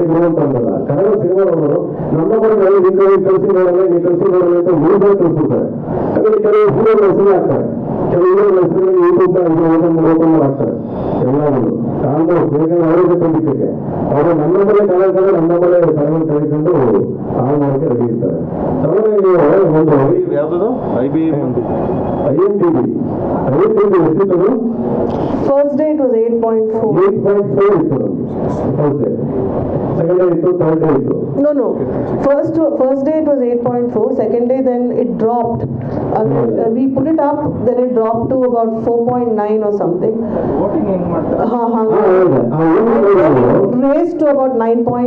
ಇರುವಂತಲ್ಲ Kannada cinema ನೋಡೋರು ನಮ್ಮ ಬಗ್ಗೆ ಈ ಕಡೆ ಕಳಿಸಿ ನೋಡಲ್ಲ ಈ ಕಳಿಸಿ ನೋಡಲ್ಲ ಅಂತ ಯೂಟ್ಯೂಬ್ ಕಳಿಸ್ಬಿಡ್ತಾರೆ ಆಮೇಲೆ ಕೆಲವು ಹೀರೋಗಳ ಹೆಸರು ಹಾಕ್ತಾರೆ ಕೆಲವು ಹೀರೋಗಳ ಹೆಸರು ಯೂಟ್ಯೂಬ್ ಓಪನ್ ಓಪನ್ ಮಾಡ್ತಾರೆ ಎಲ್ಲರೂ ಆಲ್ಮೋಸ್ಟ್ ಬೇಗ ಅವರಿಗೆ ತಂದಿಕ್ಕೆ ಅವರು ನಮ್ಮ ಮನೆ ಕಲಾವಿದರು ನಮ್ಮ ಮನೆ ಕನ್ನಡ ಕಲಿಕೊಂಡು ಹಾಳು ಮಾಡೋಕೆ ರೆಡಿ ಇರ್ತಾರೆ ಸಾಮಾನ್ಯವಾಗಿ ಒಂದು ಯಾವ್ದು I B I M T B I M T B ಎಷ್ಟಿತ್ತು First day it was 8.4. Eight point four ಇತ್ತು ನಮಗೆ ಫಸ್ಟ್ ಡೇ ಸೆಕೆಂಡ್ ಡೇ ಇತ್ತು ಥರ್ಡ್ ಡೇ ಇತ್ತು No, no. First, first day it was 8.4. Second day then it dropped. Uh, uh, we put it up, then it dropped to about 4.9 or something. Voting ಹೆಂಗ್ ಮಾಡ್ತಾರೆ Ha, ha. ಹಾ, ಹೌದು. ಆ voting Raised to about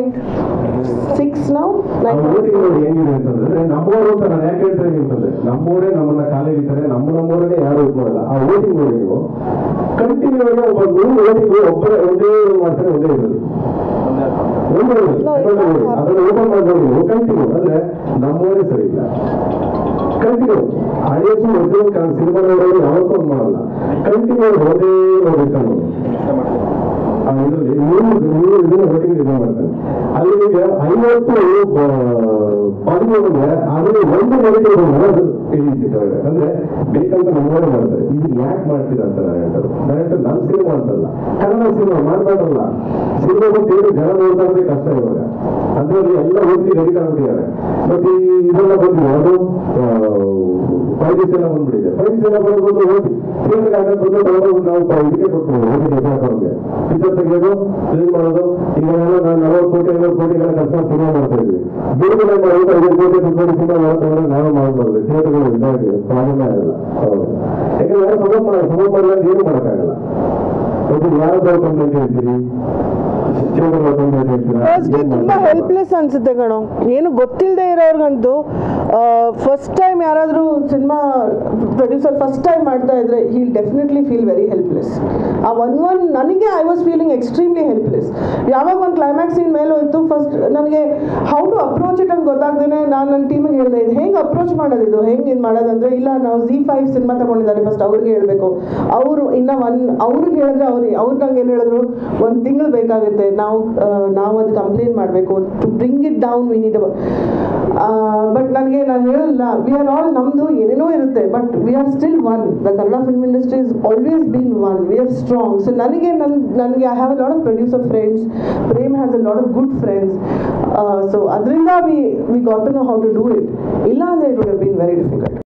9.6 now. ಆ 9.6. Voting ನೋಡಿ ಹೆಂಗಿದೆ ಅಂತಂದ್ರೆ ನಮ್ಮೂರು ಅಂತ ನಾನು ಯಾಕೆ ಹೇಳ್ತಾ ಇದ್ದೀನಿ ಅಂತಂದ್ರೆ ನಮ್ಮೂರೇ ನಮ್ಮನ್ನ ಕಾಲೇ ಹಿಡಿತಾರೆ ನಮ್ಮ ನಮ್ಮೂರನ್ನೇ ಯಾರು ಇದು ಮಾಡಲ್ಲ ಆ ಓಟಿಂಗ್ ನೋಡಿ ನೀವು ಕಂಟಿನ್ಯೂ ಆಗಿ ಒಬ್ಬ ನೂರು ಓಟಿಂಗ್ ಒಬ್ಬರೇ ಒಂದೇ ಮಾಡ್ತಾರೆ ಒಂದೇ ಇರಲಿ ಒಂದೇ ಇರಲಿ No, it's not happening. ಅದನ್ನು ಓಪನ್ ಮಾಡಿ ನೀವು ಕಂಟಿನ್ಯೂ ಅಂದ್ರೆ ನಮ್ಮೂರೇ ಸರಿ ಇಲ್ಲ ಕಂಟಿನ್ಯೂ ಐಎಸ್ ಒರಿಜಿನಲ್ ಸಿನಿಮಾ ನೋಡೋರು ಯಾವತ್ತೂ ಒಂದು ಮಾಡಲ್ಲ ಕಂಟಿನ್ಯೂ ಒಂದೇ ನೋಡ್ಬೇಕು ಆ ಇದರಲ್ಲಿ ನೂರು ನೂರು ಇದನ್ನ ವೋಟಿಂಗ್ ಇದು ಮಾಡ್ತಾರೆ ಅಲ್ಲಿ ಈಗ ಐವತ್ತು ಪದವಿಗೆ ಅದರಲ್ಲಿ ಒಂದು ನೆಗೆಟಿವ್ ಅದು ಹಿಡಿಯುತ್ತೆ ಅಂದ್ರೆ ಬೇಕಂತ ನಮ್ಮವರೇ ಮಾಡ್ತಾರೆ ಇದು ಯಾಕೆ ಮಾಡ್ತೀರಾ ಅಂತ ನಾನು ಹೇಳ್ತಾರೆ ನಾನು ಹೇಳ್ತಾರೆ ನನ್ನ ಸಿನಿಮಾ ಅಂತಲ್ಲ ಕನ್ನಡ ಸಿನಿಮಾ ಮಾಡ್ಬಾರ್ದಲ್ಲ ಸಿನಿಮಾ ಬಂದು ಜನ ನೋಡ್ತಾ ಇರೋದೇ ಕಷ್ಟ ಇವಾಗ ಅದರಲ್ಲಿ ಎಲ್ಲ ಓದಿ ರೆಡಿ ಆಗ್ಬಿಟ್ಟಿದ್ದಾರೆ ಮತ್ತೆ ಈ ಇದೆಲ್ಲ ಬಂದಿದೆ ಅದು ಫೈವ್ ಎಲ್ಲ ಬಂದ್ಬಿಟ್ಟಿದೆ ಫೈವ್ ಎಲ್ಲ ಬಂದ್ಬಿಟ್ಟು ಓದಿ ಥಿಯೇಟರ್ ಆಗಕ್ಕೆ ಬಂದು ತಗೊಂಡು ನಾವು ಪ- ಇದಕ್ಕೆ ಕೊಡ್ತೀವಿ ಓದಿ ಡೆಟಾಕವ್ರಿಗೆ ಪಿಕ್ಚರ್ ತೆಗೆಯೋದು ರಿಲೀಸ್ ಮಾಡೋದು ಈಗ ಎಲ್ಲ ನಾವು ನಲವತ್ತು ಕೋಟಿ ಐವತ್ತು ಕೋಟಿ ಎಲ್ಲ ಕಷ್ಟ ಸಿನಿಮಾ ಮಾಡ್ತಾ ಇದ್ವಿ ಬೇರೆ ನಮ್ಮ ಐದು ಐದು ಕೋಟಿ ದುಡ್ಡು ಮಾಡಿ ಸಿನಿಮಾ ಮಾಡ್ತಾರೆ ನಾವು ಮಾಡ್ಬಾರ್ದು ಥಿಯೇಟರ್ಗಳು ಇದಾಗಿ ಪ್ರಾಬ್ಲಮ್ ಆಗಲ್ಲ ಹೌದು ಯಾಕಂದ್ರೆ ಸಪೋರ್ಟ್ ಮಾಡ ಸಪೋರ್ಟ್ ಮಾಡಿದ್ರೆ ಏನು ಮಾಡೋಕ್ಕಾಗಲ್ಲ ಒಬ್ಬರು ಯಾರಾದ್ರೂ ಕಂಪ್ಲೇಂಟ್ ಹೇಳ್ತೀರಿ ಥಿಯೇಟರ್ ಕಂಪ್ಲೇಂಟ್ ಹೇಳ್ತೀರಾ ಫಸ್ಟ್ ಏನ್ ತುಂಬಾ ಮಾಡ್ತೀರಾ? ಹೆಲ್ಪ್ಲೆಸ್ ಅನ್ಸುತ್ತೆ ಕಣೋ ಏನು ಗೊತ್ತಿಲ್ಲದೆ ಇರೋರ್ಗಂತೂ ಫಸ್ಟ್ ಟೈಮ್ ಯಾರಾದರೂ ಸಿನಿಮಾ ಪ್ರೊಡ್ಯೂಸರ್ ಫಸ್ಟ್ ಟೈಮ್ ಮಾಡ್ತಾ ಇದ್ರೆ he definitely feel very helpless ಆ ಒನ್ ಒನ್ ನನಗೆ I was feeling extremely helpless ಯಾವಾಗ ಒಂದು ಕ್ಲೈಮ್ಯಾಕ್ಸ್ ಸೀನ್ ಮೇಲೆ ಹೋಯ್ತು ಫಸ್ಟ್ ನನಗೆ ಹೌ ಟು ಅಪ್ರೋಚ್ ಇಟ್ ಅಂತ ಗೊತ್ತಾಗ್ದೇನೆ ನಾನು ನನ್ನ ಟೀಮಿಗೆ ಹೇಳಿದೆ ಇದು ಹೆಂಗೆ ಅಪ್ರೋಚ್ ಮಾಡೋದು ಇದು ಹೆಂಗೆ ಇದು ಮಾಡೋದಂದ್ರೆ ಇಲ್ಲ ನಾವು ಜಿ ಫೈವ್ ಸಿನಿಮಾ ತಗೊಂಡಿದ್ದಾರೆ ಫಸ್ಟ್ ಅವ್ರಿಗೆ ಹೇಳಬೇಕು ಅವರು ಇನ್ನು ಒನ್ ಅವ್ರಿಗೆ ಹೇಳಿದ್ರೆ ಅವ್ರು ಅವ್ರು ನಂಗೆ ಏನು ಹೇಳಿದ್ರು ಒಂದು ತಿಂಗಳು ಬೇಕಾಗುತ್ತೆ ನಾವು ಆ, ನಾವು ಅದು ಕಂಪ್ಲೇಂಟ್ ಮಾಡಬೇಕು to bring it down we need but ನನಗೆ ನಾನು ಹೇಳಲ್ಲ ವಿ ಆರ್ ಆಲ್ ನಮ್ಮದು ಏನೇನೋ ಇರುತ್ತೆ but we are still one the Kannada film industry is always been one we are strong so ನನಗೆ ನನ್ನ ನನಗೆ I have a lot of producer friends Prem has a lot of good friends so ಅದರಿಂದ we we got to know how to do it ಇಲ್ಲ ಅಂದರೆ it would have been very difficult